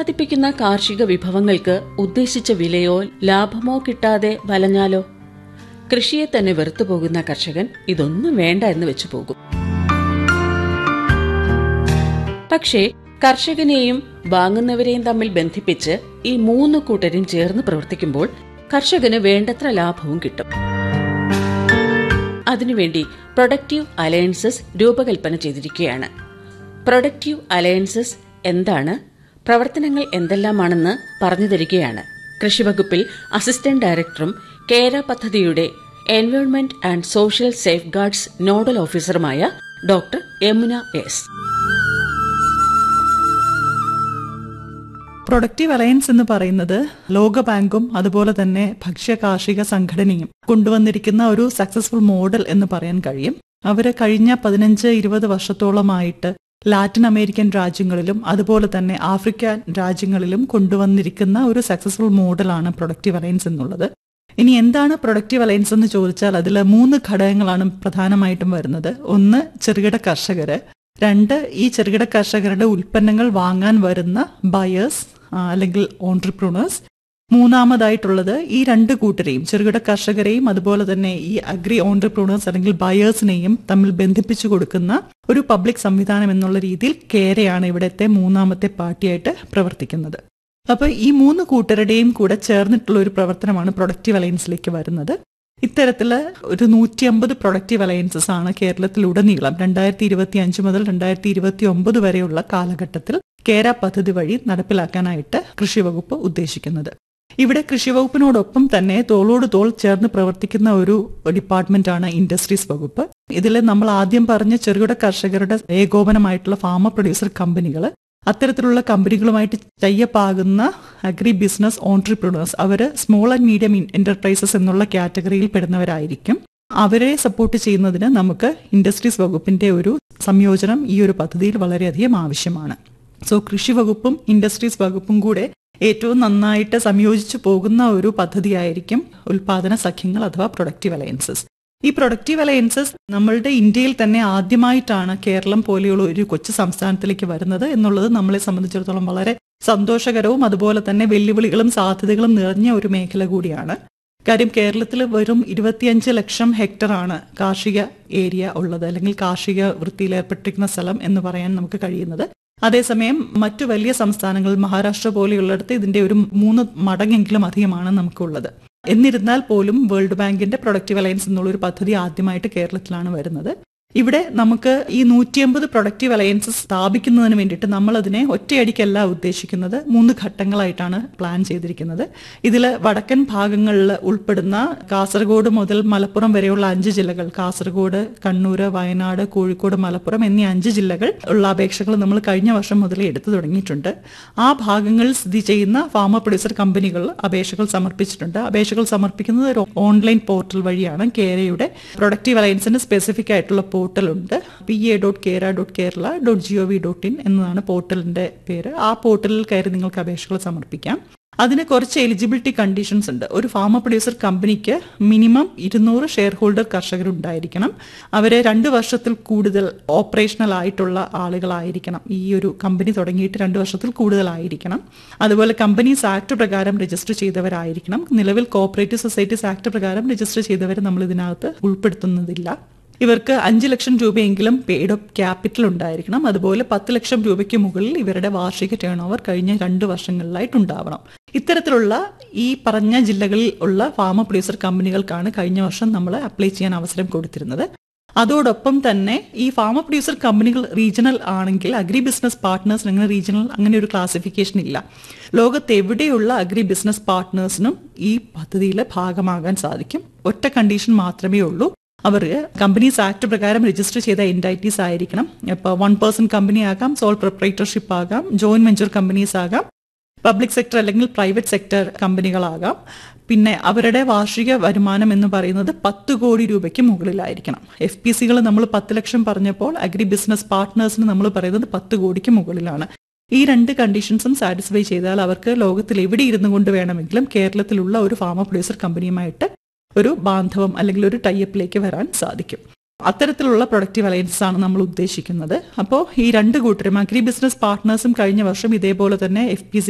ഉൽപ്പാദിപ്പിക്കുന്ന കാർഷിക വിഭവങ്ങൾക്ക് ഉദ്ദേശിച്ച വിലയോ ലാഭമോ കിട്ടാതെ വലഞ്ഞാലോ കൃഷിയെ തന്നെ വെറുത്തു പോകുന്ന കർഷകൻ ഇതൊന്നും വേണ്ട എന്ന് വെച്ചു പോകും പക്ഷേ കർഷകനെയും വാങ്ങുന്നവരെയും തമ്മിൽ ബന്ധിപ്പിച്ച് ഈ മൂന്ന് കൂട്ടരും ചേർന്ന് പ്രവർത്തിക്കുമ്പോൾ കർഷകന് വേണ്ടത്ര ലാഭവും കിട്ടും അതിനുവേണ്ടി പ്രൊഡക്റ്റീവ് അലയൻസസ് രൂപകൽപ്പന ചെയ്തിരിക്കുകയാണ് പ്രൊഡക്റ്റീവ് അലയൻസസ് എന്താണ് പ്രവർത്തനങ്ങൾ എന്തെല്ലാമാണെന്ന് പറഞ്ഞു തരികയാണ് കൃഷിവകുപ്പിൽ അസിസ്റ്റന്റ് ഡയറക്ടറും കേര പദ്ധതിയുടെ environment and social safeguards nodal ഓഫീസറുമായ doctor Yamuna S productive alliance എന്ന് പറയുന്നത് ലോകബാങ്കും അതുപോലെ തന്നെ ഭക്ഷ്യ കാർഷിക സംഘടനയും കൊണ്ടുവന്നിരിക്കുന്ന ഒരു സക്സസ്ഫുൾ മോഡൽ എന്ന് പറയാൻ കഴിയും അവര് കഴിഞ്ഞ പതിനഞ്ച് ഇരുപത് വർഷത്തോളമായിട്ട് ലാറ്റിൻ അമേരിക്കൻ രാജ്യങ്ങളിലും അതുപോലെ തന്നെ ആഫ്രിക്കൻ രാജ്യങ്ങളിലും കൊണ്ടുവന്നിരിക്കുന്ന ഒരു സക്സസ്ഫുൾ മോഡലാണ് പ്രൊഡക്റ്റീവ് അലയൻസ് എന്നുള്ളത് ഇനി എന്താണ് പ്രൊഡക്റ്റീവ് അലയൻസ് എന്ന് ചോദിച്ചാൽ അതിൽ മൂന്ന് ഘടകങ്ങളാണ് പ്രധാനമായിട്ടും വരുന്നത് ഒന്ന് ചെറുകിട കർഷകര് രണ്ട് ഈ ചെറുകിട കർഷകരുടെ ഉൽപ്പന്നങ്ങൾ വാങ്ങാൻ വരുന്ന ബയേഴ്സ് അല്ലെങ്കിൽ ഓൺട്രപ്രണേഴ്സ് മൂന്നാമതായിട്ടുള്ളത് ഈ രണ്ട് കൂട്ടരെയും ചെറുകിട കർഷകരെയും അതുപോലെ തന്നെ ഈ അഗ്രി ഓൺട്രപ്രണേഴ്സ് അല്ലെങ്കിൽ ബയേഴ്സിനെയും തമ്മിൽ ബന്ധിപ്പിച്ചു കൊടുക്കുന്ന ഒരു പബ്ലിക് സംവിധാനം എന്നുള്ള രീതിയിൽ കേരയാണ് ഇവിടുത്തെ മൂന്നാമത്തെ പാർട്ടിയായിട്ട് പ്രവർത്തിക്കുന്നത് അപ്പൊ ഈ മൂന്ന് കൂട്ടരുടെയും കൂടെ ചേർന്നിട്ടുള്ള ഒരു പ്രവർത്തനമാണ് പ്രൊഡക്റ്റീവ് അലയൻസിലേക്ക് വരുന്നത് ഇത്തരത്തില് ഒരു നൂറ്റി അമ്പത് പ്രൊഡക്റ്റീവ് അലയൻസസ് ആണ് കേരളത്തിലുടനീളം രണ്ടായിരത്തി ഇരുപത്തി അഞ്ച് മുതൽ രണ്ടായിരത്തി ഇരുപത്തി ഒമ്പത് വരെയുള്ള കാലഘട്ടത്തിൽ കേര പദ്ധതി വഴി നടപ്പിലാക്കാനായിട്ട് കൃഷിവകുപ്പ് ഉദ്ദേശിക്കുന്നത് ഇവിടെ കൃഷിവകുപ്പിനോടൊപ്പം തന്നെ തോളോട് തോൾ ചേർന്ന് പ്രവർത്തിക്കുന്ന ഒരു ഡിപ്പാർട്ട്മെന്റാണ് ഇൻഡസ്ട്രീസ് വകുപ്പ് ഇതിൽ നമ്മൾ ആദ്യം പറഞ്ഞ ചെറുകിട കർഷകരുടെ ഏകോപനമായിട്ടുള്ള ഫാമർ പ്രൊഡ്യൂസർ കമ്പനികൾ അത്തരത്തിലുള്ള കമ്പനികളുമായിട്ട് ടൈപ്പാകുന്ന അഗ്രി ബിസിനസ് ഓൺട്രപ്രണേഴ്സ് അവർ സ്മോൾ ആൻഡ് മീഡിയം എന്റർപ്രൈസസ് എന്നുള്ള കാറ്റഗറിയിൽ പെടുന്നവരായിരിക്കും അവരെ സപ്പോർട്ട് ചെയ്യുന്നതിന് നമുക്ക് ഇൻഡസ്ട്രീസ് വകുപ്പിന്റെ ഒരു സംയോജനം ഈ ഒരു പദ്ധതിയിൽ വളരെയധികം ആവശ്യമാണ് സോ കൃഷി വകുപ്പും ഇൻഡസ്ട്രീസ് വകുപ്പും കൂടെ ഏറ്റവും നന്നായിട്ട് സംയോജിച്ചു പോകുന്ന ഒരു പദ്ധതിയായിരിക്കും ഉൽപാദന സഖ്യങ്ങൾ അഥവാ പ്രൊഡക്റ്റീവ് അലയൻസസ് ഈ പ്രൊഡക്റ്റീവ് അലയൻസസ് നമ്മളുടെ ഇന്ത്യയിൽ തന്നെ ആദ്യമായിട്ടാണ് കേരളം പോലെയുള്ള ഒരു കൊച്ചു സംസ്ഥാനത്തിലേക്ക് വരുന്നത് എന്നുള്ളത് നമ്മളെ സംബന്ധിച്ചിടത്തോളം വളരെ സന്തോഷകരവും അതുപോലെ തന്നെ വെല്ലുവിളികളും സാധ്യതകളും നിറഞ്ഞ ഒരു മേഖല കൂടിയാണ് കാര്യം കേരളത്തിൽ വെറും ഇരുപത്തിയഞ്ച് ലക്ഷം ഹെക്ടറാണ് കാർഷിക ഏരിയ ഉള്ളത് അല്ലെങ്കിൽ കാർഷിക വൃത്തിയിൽ ഏർപ്പെട്ടിരിക്കുന്ന സ്ഥലം എന്ന് പറയാൻ നമുക്ക് കഴിയുന്നത് അതേസമയം മറ്റു വലിയ സംസ്ഥാനങ്ങൾ മഹാരാഷ്ട്ര പോലെയുള്ളിടത്ത് ഇതിന്റെ ഒരു മൂന്ന് മടങ്ങെങ്കിലും അധികമാണ് നമുക്കുള്ളത് എന്നിരുന്നാൽ പോലും വേൾഡ് ബാങ്കിന്റെ പ്രൊഡക്റ്റീവ് അലയൻസ് എന്നുള്ള ഒരു പദ്ധതി ആദ്യമായിട്ട് കേരളത്തിലാണ് വരുന്നത് ഇവിടെ നമുക്ക് ഈ നൂറ്റിയമ്പത് പ്രൊഡക്റ്റീവ് അലയൻസസ് സ്ഥാപിക്കുന്നതിന് വേണ്ടിയിട്ട് നമ്മൾ അതിനെ ഒറ്റയടിക്കല്ല ഉദ്ദേശിക്കുന്നത് മൂന്ന് ഘട്ടങ്ങളായിട്ടാണ് പ്ലാൻ ചെയ്തിരിക്കുന്നത് ഇതിൽ വടക്കൻ ഭാഗങ്ങളിൽ ഉൾപ്പെടുന്ന കാസർഗോഡ് മുതൽ മലപ്പുറം വരെയുള്ള അഞ്ച് ജില്ലകൾ കാസർഗോഡ് കണ്ണൂർ വയനാട് കോഴിക്കോട് മലപ്പുറം എന്നീ അഞ്ച് ജില്ലകൾ ഉള്ള അപേക്ഷകൾ നമ്മൾ കഴിഞ്ഞ വർഷം മുതലേ എടുത്തു തുടങ്ങിയിട്ടുണ്ട് ആ ഭാഗങ്ങളിൽ സ്ഥിതി ചെയ്യുന്ന ഫാമർ പ്രൊഡ്യൂസർ കമ്പനികൾ അപേക്ഷകൾ സമർപ്പിച്ചിട്ടുണ്ട് അപേക്ഷകൾ സമർപ്പിക്കുന്നത് ഒരു ഓൺലൈൻ പോർട്ടൽ വഴിയാണ് കേരയുടെ പ്രൊഡക്റ്റീവ് അലയൻസിന് സ്പെസിഫിക് ആയിട്ടുള്ള പോർട്ടലുണ്ട് P A dot Kera dot Kerala dot G O V dot in എന്നതാണ് പോർട്ടലിന്റെ പേര് ആ പോർട്ടലിൽ കയറി നിങ്ങൾക്ക് അപേക്ഷകൾ സമർപ്പിക്കാം അതിന് കുറച്ച് എലിജിബിലിറ്റി കണ്ടീഷൻസ് ഉണ്ട് ഒരു ഫാമർ പ്രൊഡ്യൂസർ കമ്പനിക്ക് മിനിമം ഇരുന്നൂറ് ഷെയർ ഹോൾഡർ കർഷകർ ഉണ്ടായിരിക്കണം അവരെ രണ്ട് വർഷത്തിൽ കൂടുതൽ ഓപ്പറേഷണൽ ആയിട്ടുള്ള ആളുകളായിരിക്കണം ഈ ഒരു കമ്പനി തുടങ്ങിയിട്ട് രണ്ട് വർഷത്തിൽ കൂടുതലായിരിക്കണം അതുപോലെ കമ്പനീസ് ആക്ട് പ്രകാരം രജിസ്റ്റർ ചെയ്തവരായിരിക്കണം നിലവിൽ കോപ്പറേറ്റീവ് സൊസൈറ്റീസ് ആക്ട് പ്രകാരം രജിസ്റ്റർ ചെയ്തവരെ നമ്മൾ ഇതിനകത്ത് ഉൾപ്പെടുത്തുന്നതില്ല ഇവർക്ക് അഞ്ച് ലക്ഷം രൂപയെങ്കിലും പെയ്ഡ് ഓഫ് ക്യാപിറ്റൽ ഉണ്ടായിരിക്കണം അതുപോലെ പത്ത് ലക്ഷം രൂപയ്ക്ക് മുകളിൽ ഇവരുടെ വാർഷിക ടേൺ ഓവർ കഴിഞ്ഞ രണ്ട് വർഷങ്ങളിലായിട്ട് ഉണ്ടാവണം ഇത്തരത്തിലുള്ള ഈ പറഞ്ഞ ജില്ലകളിൽ ഉള്ള ഫാമർ പ്രൊഡ്യൂസർ കമ്പനികൾക്കാണ് കഴിഞ്ഞ വർഷം നമ്മൾ അപ്ലൈ ചെയ്യാൻ അവസരം കൊടുത്തിരുന്നത് അതോടൊപ്പം തന്നെ ഈ ഫാമർ പ്രൊഡ്യൂസർ കമ്പനികൾ റീജിയണൽ ആണെങ്കിൽ അഗ്രി ബിസിനസ് പാർട്ട്നേഴ്സിന് അങ്ങനെ റീജിയണൽ അങ്ങനെ ഒരു ക്ലാസിഫിക്കേഷൻ ഇല്ല ലോകത്ത് എവിടെയുള്ള അഗ്രി ബിസിനസ് പാർട്ട്നേഴ്സിനും ഈ പദ്ധതിയിൽ ഭാഗമാകാൻ സാധിക്കും ഒറ്റ കണ്ടീഷൻ മാത്രമേ ഉള്ളൂ അവർ കമ്പനീസ് ആക്ട് പ്രകാരം രജിസ്റ്റർ ചെയ്ത എൻറ്റൈറ്റീസ് ആയിരിക്കണം ഇപ്പോൾ വൺ പേഴ്സൺ കമ്പനി ആകാം സോൾ പ്രൊപ്പറേറ്റർഷിപ്പ് ആകാം ജോയിന്റ് വെഞ്ചർ കമ്പനീസ് ആകാം പബ്ലിക് സെക്ടർ അല്ലെങ്കിൽ പ്രൈവറ്റ് സെക്ടർ കമ്പനികളാകാം പിന്നെ അവരുടെ വാർഷിക വരുമാനം എന്ന് പറയുന്നത് പത്ത് കോടി രൂപയ്ക്ക് മുകളിലായിരിക്കണം എഫ് പി സികൾ നമ്മൾ പത്ത് ലക്ഷം പറഞ്ഞപ്പോൾ അഗ്രി ബിസിനസ് പാർട്ട്നേഴ്സിന് നമ്മൾ പറയുന്നത് പത്ത് കോടിക്ക് മുകളിലാണ് ഈ രണ്ട് കണ്ടീഷൻസും സാറ്റിസ്ഫൈ ചെയ്താൽ അവർക്ക് ലോകത്തിൽ എവിടെ ഇരുന്നു കൊണ്ട് വേണമെങ്കിലും കേരളത്തിലുള്ള ഒരു ഫാമർ പ്രൊഡ്യൂസർ കമ്പനിയുമായിട്ട് ഒരു ബാന്ധവം അല്ലെങ്കിൽ ഒരു ടൈപ്പിലേക്ക് വരാൻ സാധിക്കും അത്തരത്തിലുള്ള പ്രൊഡക്റ്റീവ് അലയൻസസ് ആണ് നമ്മൾ ഉദ്ദേശിക്കുന്നത് അപ്പോൾ ഈ രണ്ട് കൂട്ടരും അഗ്രി ബിസിനസ് പാർട്ട്നേഴ്സും കഴിഞ്ഞ വർഷം ഇതേപോലെ തന്നെ എഫ് പി സി